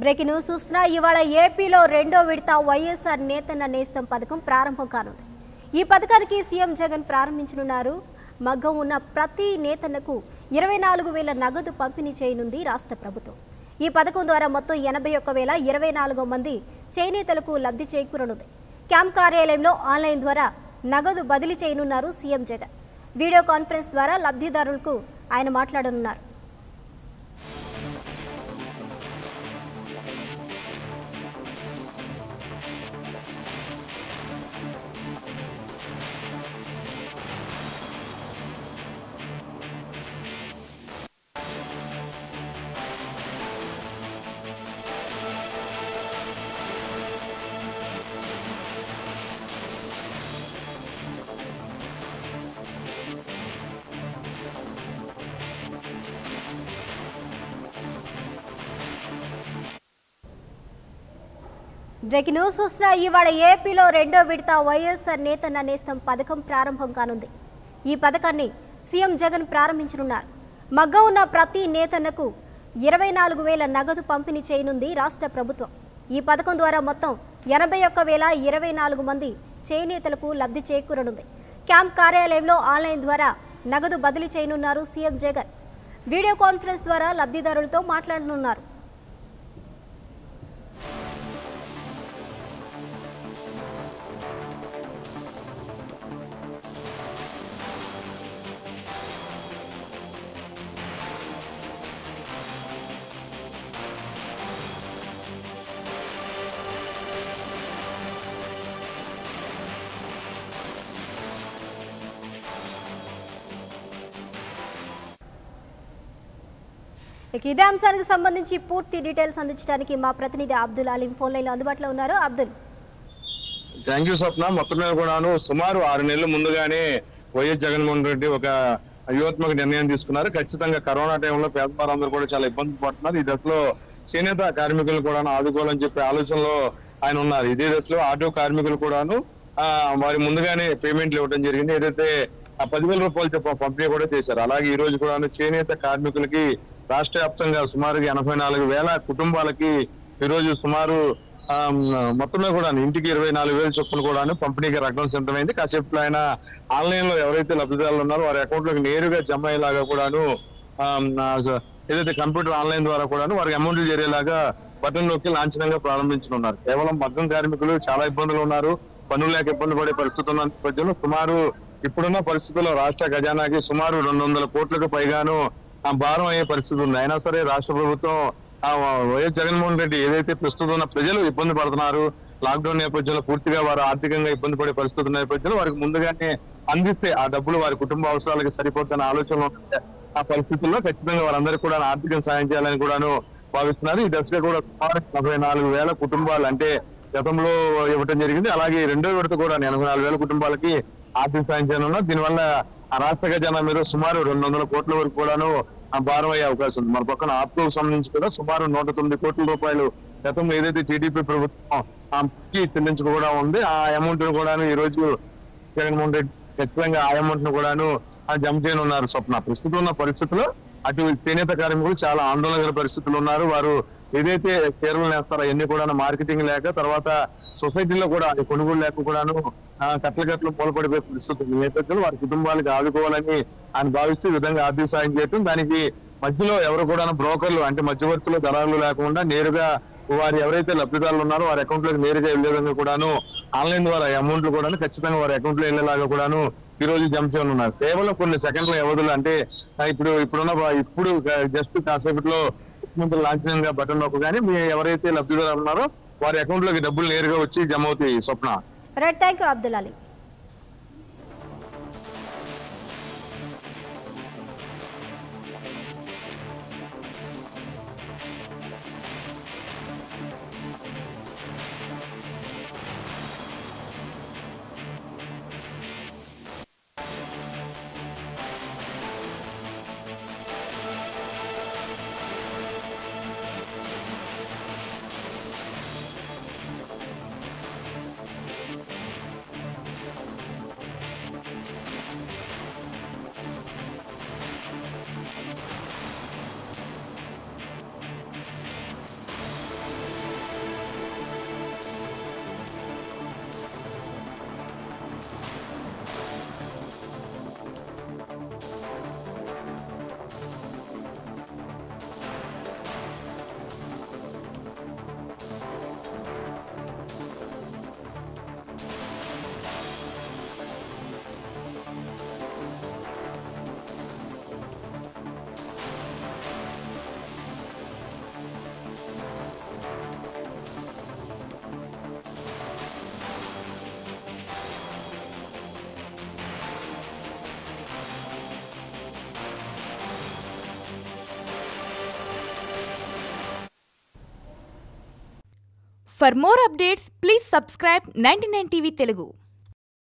Breaking news చూస్తున్నా ఇవాళ ఏపీలో రెండో విడత వైఎస్ఆర్ నేతన్న నేస్తం పథకం ప్రారంభం కానుంది ఈ పథకానికి సీఎం జగన్ ప్రారంభించనున్నారు మగ్గం ఉన్న ప్రతి నేతన్నకు ఇరవై నాలుగు వేల నగదు పంపిణీ చేయనుంది రాష్ట్ర ప్రభుత్వం ఈ పథకం ద్వారా మొత్తం ఎనభై ఒక్క వేల ఇరవై నాలుగు మంది చేనేతలకు లబ్ధి చేకూరనుంది క్యాంప్ కార్యాలయంలో ఆన్లైన్ ద్వారా నగదు బదిలీ చేయనున్నారు సీఎం జగన్ వీడియో కాన్ఫరెన్స్ ద్వారా లబ్ధిదారులకు ఆయన మాట్లాడనున్నారు బ్రేకింగ్ న్యూస్ చూసిన ఇవాళ ఏపీలో రెండో విడత వైఎస్ఆర్ నేతన్న నేస్తం పథకం ప్రారంభం కానుంది ఈ పథకాన్ని సీఎం జగన్ ప్రారంభించనున్నారు మగ్గ ఉన్న ప్రతి నేతన్నకు ఇరవై నాలుగు వేల నగదు పంపిణీ చేయనుంది రాష్ట్ర ప్రభుత్వం ఈ పథకం ద్వారా మొత్తం ఎనభై ఒక్క వేల ఇరవై నాలుగు మంది చేనేతలకు లబ్ధి చేకూరనుంది క్యాంప్ కార్యాలయంలో ఆన్లైన్ ద్వారా నగదు బదిలీ చేయనున్నారు సీఎం జగన్ వీడియో కాన్ఫరెన్స్ ద్వారా లబ్ధిదారులతో మాట్లాడనున్నారు ఇక ఇదే అంశానికి సంబంధించి పూర్తి డీటెయిల్స్ అందించడానికి మా ప్రతినిధి అబ్దుల్ అలీం ఫోన్ లైన్లో అందుబాటులో ఉన్నారు అబ్దుల్ థ్యాంక్ యూ స్వప్న మొత్తం మీద కూడాను సుమారు ఆరు నెలల ముందుగానే వైఎస్ జగన్మోహన్ రెడ్డి ఒక వ్యూహాత్మక నిర్ణయం తీసుకున్నారు ఖచ్చితంగా కరోనా టైంలో పేదవారందరూ కూడా చాలా ఇబ్బంది పడుతున్నారు ఈ దశలో చేనేత కార్మికులు కూడా ఆదుకోవాలని చెప్పే ఆలోచనలో ఆయన ఉన్నారు ఇదే దశలో ఆటో కార్మికులు కూడాను ఆ, వారి ముందుగానే పేమెంట్లు ఇవ్వడం జరిగింది ఏదైతే ఆ పదివేల రూపాయలు చెప్ప పంపిణీ కూడా చేశారు అలాగే ఈ రోజు కూడా చేనేత కార్మికులకి రాష్ట్ర వ్యాప్తంగా సుమారుగా ఎనభై నాలుగు వేల కుటుంబాలకి ఈ రోజు సుమారు ఆ, మొత్తం మీద కూడా ఇంటికి ఇరవై నాలుగు వేలు చొప్పున కూడా పంపిణీకి రకం సిద్ధమైంది కాసేపు ఆయన ఆన్లైన్ లో ఎవరైతే లబ్ధిదారులు ఉన్నారో వారి అకౌంట్ లోకి నేరుగా జమ అయ్యేలాగా కూడాను ఆ, ఆ, ఏదైతే కంప్యూటర్ ఆన్లైన్ ద్వారా కూడాను వారికి అమౌంట్లు చేరేలాగా బటన్ నొక్కి లాంఛనంగా ప్రారంభించనున్నారు కేవలం మగ్గం కార్మికులు చాలా ఇబ్బందులు ఉన్నారు పనులు లేక ఇబ్బంది పడే పరిస్థితి ఉన్న నేపథ్యంలో సుమారు ఇప్పుడున్న పరిస్థితుల్లో రాష్ట్ర ఖజానాకి సుమారు రెండు వందల కోట్లకు పైగాను ఆ భారం అయ్యే పరిస్థితి ఉంది అయినా సరే రాష్ట్ర ప్రభుత్వం ఆ వైఎస్ జగన్మోహన్ రెడ్డి ఏదైతే ప్రస్తుతం ఉన్న ప్రజలు ఇబ్బంది పడుతున్నారు లాక్డౌన్ నేపథ్యంలో పూర్తిగా వారు ఆర్థికంగా ఇబ్బంది పడే పరిస్థితి ఉన్న నేపథ్యంలో వారికి ముందుగానే అందిస్తే ఆ డబ్బులు వారి కుటుంబ అవసరాలకి సరిపోతున్న ఆలోచనలు ఉన్నాయి. ఆ పరిస్థితుల్లో ఖచ్చితంగా వారందరికీ కూడా ఆర్థిక సాయం చేయాలని కూడాను భావిస్తున్నారు ఈ దశగా కూడా సుమారు నలభై నాలుగు వేల కుటుంబాలు అంటే గతంలో ఇవ్వటం జరిగింది అలాగే రెండో విడత కూడా ఎనభై నాలుగు వేల కుటుంబాలకి ఆర్థిక సాయం చేయనున్నారు దీనివల్ల ఆ రాష్ట్ర ఖజానా మీద సుమారు రెండు వందల కోట్ల వరకు కూడాను ఆ భారం అయ్యే అవకాశం ఉంది మన పక్కన ఆప్కోకు సంబంధించి కూడా సుమారు నూట తొమ్మిది కోట్ల రూపాయలు గతంలో ఏదైతే టీడీపీ ప్రభుత్వం ఆ కి చెల్లించుకోవడం ఉంది ఆ అమౌంట్ కూడాను ఈ రోజు జగన్మోహన్ రెడ్డి ఖచ్చితంగా ఆ అమౌంట్ ను కూడాను ఆ జమ చేయనున్నారు స్వప్న ప్రస్తుతం ఉన్న పరిస్థితుల్లో అటు చేనేత కార్మికులు చాలా ఆందోళన గల పరిస్థితులు ఉన్నారు వారు ఏదైతే చీరలు నేస్తారో అవన్నీ కూడా మార్కెటింగ్ లేక తర్వాత సొసైటీలో కూడా అది కొనుగోలు లేక కూడాను ఆ, కట్టలు కట్టలు మూలపడిపోయే పరిస్థితి ఉంది. ఈ నేపథ్యంలో వారి కుటుంబాలకు ఆదుకోవాలని ఆయన భావిస్తూ ఈ విధంగా ఆర్థిక సాయం చేయటం దానికి మధ్యలో ఎవరు కూడా బ్రోకర్లు అంటే మధ్యవర్తులు దళారులు లేకుండా నేరుగా వారు ఎవరైతే లబ్ధిదారులు ఉన్నారో వారి అకౌంట్ లోకి నేరుగా వెళ్లే విధంగా కూడాను ఆన్లైన్ ద్వారా అమౌంట్లు కూడా ఖచ్చితంగా వారి అకౌంట్ లో వెళ్లేలాగా కూడాను ఈ రోజు జమ చేయనున్నారు కేవలం కొన్ని సెకండ్ల వ్యవధులు అంటే ఆ, ఇప్పుడు ఇప్పుడున్న బ- ఇప్పుడు జస్ట్ కాసేపట్లో ముఖ్యమంత్రి లాంఛనంగా బటన్ నొక్కగానే మీ ఎవరైతే లబ్ధిదారులు ఉన్నారో వారి అకౌంట్ లోకి డబ్బులు నేరుగా వచ్చి జమ అవుతాయి Swapna right thank you Abdul Ali for more updates please subscribe ninety TV Telugu